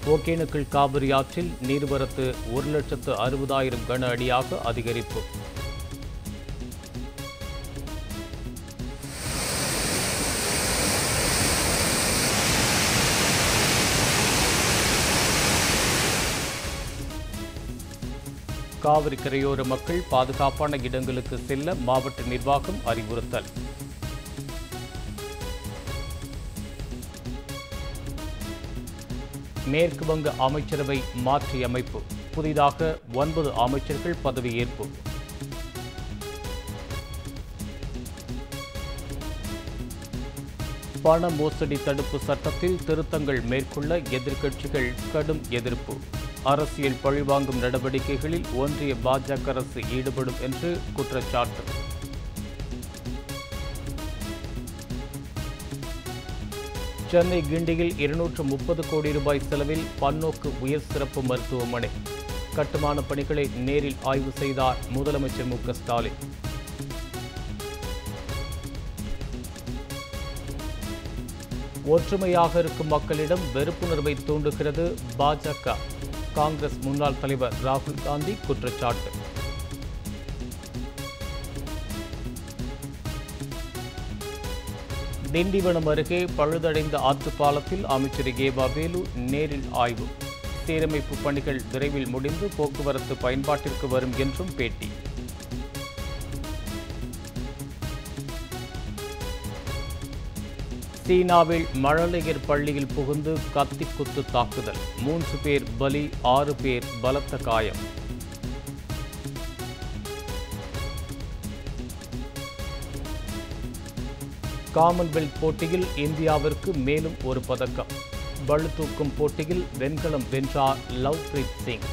ஒகேனக்கல் காவிரி ஆற்றில் நீர்வரத்து ஒரு லட்சத்து அறுபதாயிரம் கன அடியாக அதிகரிப்பு காவிரி கரையோர மக்கள் பாதுகாப்பான இடங்களுக்கு செல்ல மாவட்ட நிர்வாகம் அறிவுறுத்தல் மேற்கு வங்க அமைச்சரவை மாற்றியமைப்பு புதிதாக ஒன்பது அமைச்சர்கள் பதவியேற்பு பண மோசடி தடுப்பு சட்டத்தில் திருத்தங்கள் மேற்கொள்ள எதிர்க்கட்சிகள் கடும் எதிர்ப்பு அரசியல் பழிவாங்கும் நடவடிக்கைகளில் ஒன்றிய பாஜக அரசு ஈடுபடும் என்று குற்றச்சாட்டு சென்னை கிண்டியில் இருநூற்று முப்பது கோடி ரூபாய் செலவில் பன்னோக்கு உயர் சிறப்பு மருத்துவமனை கட்டுமான பணிகளை நேரில் ஆய்வு செய்தார் முதலமைச்சர் மு க ஸ்டாலின் ஒற்றுமையாக இருக்கும் மக்களிடம் வெறுப்புணர்வை தூண்டுகிறது பாஜக காங்கிரஸ் முன்னாள் தலைவர் ராகுல் காந்தி குற்றச்சாட்டு திண்டிவனம் அருகே பழுதடைந்த ஆற்றுப்பாலத்தில் அமைச்சர் கேபா வேலு நேரில் ஆய்வு சீரமைப்பு பணிகள் விரைவில் முடிந்து போக்குவரத்து பயன்பாட்டிற்கு வரும் என்றும் பேட்டி சீனாவில் மழலையர் பள்ளியில் புகுந்து கத்தி குத்து தாக்குதல் மூன்று பேர் பலி ஆறு பேர் பலத்த காயம் காமன்வெல்த் போட்டியில் இந்தியாவிற்கு மேலும் ஒரு பதக்கம் பளுதூக்கும் போட்டியில் வெண்கலம் வென்றார் லவ்பிரீத் சிங்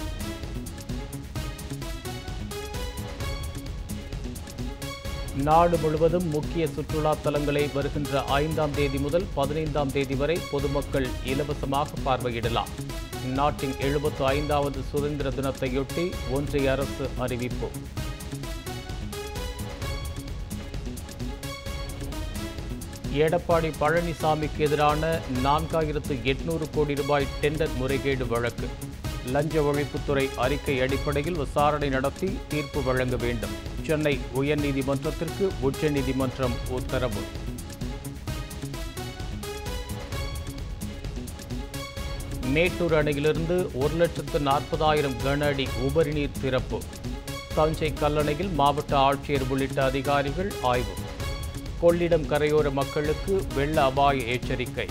நாடு முழுவதும் முக்கிய சுற்றுலா தலங்களை வருகின்ற ஐந்தாம் தேதி முதல் பதினைந்தாம் தேதி வரை பொதுமக்கள் இலவசமாக பார்வையிடலாம் நாட்டின் எழுபத்து ஐந்தாவது சுதந்திர தினத்தையொட்டி ஒன்றிய அரசு அறிவிப்பு எடப்பாடி பழனிசாமிக்கு எதிரான நான்காயிரத்து எட்நூறு கோடி ரூபாய் டெண்டர் முறைகேடு வழக்கு லஞ்ச ஒழிப்புத்துறை அறிக்கை அடிப்படையில் விசாரணை நடத்தி தீர்ப்பு வழங்க வேண்டும் சென்னை உயர்நீதிமன்றத்திற்கு உச்சநீதிமன்றம் உத்தரவு மேட்டூர் அணையிலிருந்து ஒரு லட்சத்து நாற்பதாயிரம் கன அடி உபரி நீர் திறப்பு தஞ்சை கல்லணையில் மாவட்ட ஆட்சியர் உள்ளிட்ட அதிகாரிகள் ஆய்வு கொள்ளிடம் கரையோர மக்களுக்கு வெள்ள அபாய எச்சரிக்கை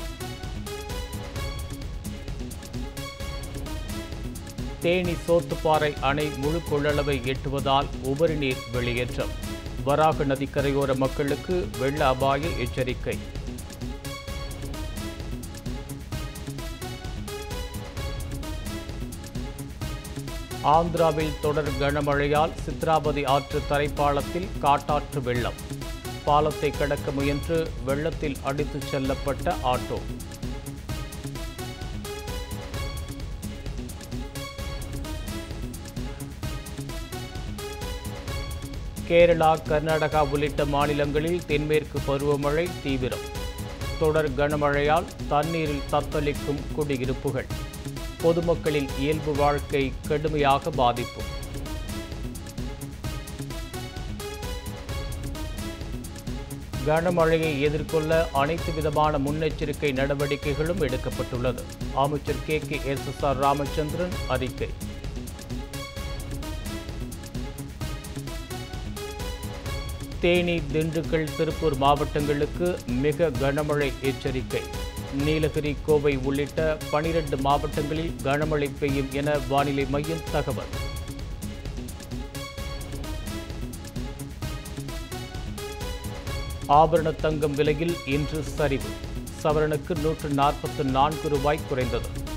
தேனி சோத்துப்பாறை அணை முழு கொள்ளளவை எட்டுவதால் உபரி நீர் வெளியேற்றம் வராக நதிக்கரையோர மக்களுக்கு வெள்ள அபாய எச்சரிக்கை ஆந்திராவில் தொடர் கனமழையால் சித்ராபதி ஆற்று தரைப்பாலத்தில் காட்டாற்று வெள்ளம் பாலத்தை கடக்க முயன்று வெள்ளத்தில் அடித்துச் செல்லப்பட்ட ஆட்டோ கேரளா கர்நாடகா உள்ளிட்ட மாநிலங்களில் தென்மேற்கு பருவமழை தீவிரம் தொடர் கனமழையால் தண்ணீரில் தத்தளிக்கும் குடியிருப்புகள் பொதுமக்களின் இயல்பு வாழ்க்கை கடுமையாக பாதிப்பு கனமழையை எதிர்கொள்ள அனைத்து விதமான முன்னெச்சரிக்கை நடவடிக்கைகளும் எடுக்கப்பட்டுள்ளது அமைச்சர் K K S S R Ramachandran அறிக்கை தேனி திண்டுக்கல் திருப்பூர் மாவட்டங்களுக்கு மிக கனமழை எச்சரிக்கை நீலகிரி கோவை உள்ளிட்ட பனிரெண்டு மாவட்டங்களில் கனமழை பெய்யும் என வானிலை மையம் தகவல் ஆபரண தங்கம் விலையில் இன்று சரிவு சவரனுக்கு நூற்று நாற்பத்து நான்கு ரூபாய் குறைந்தது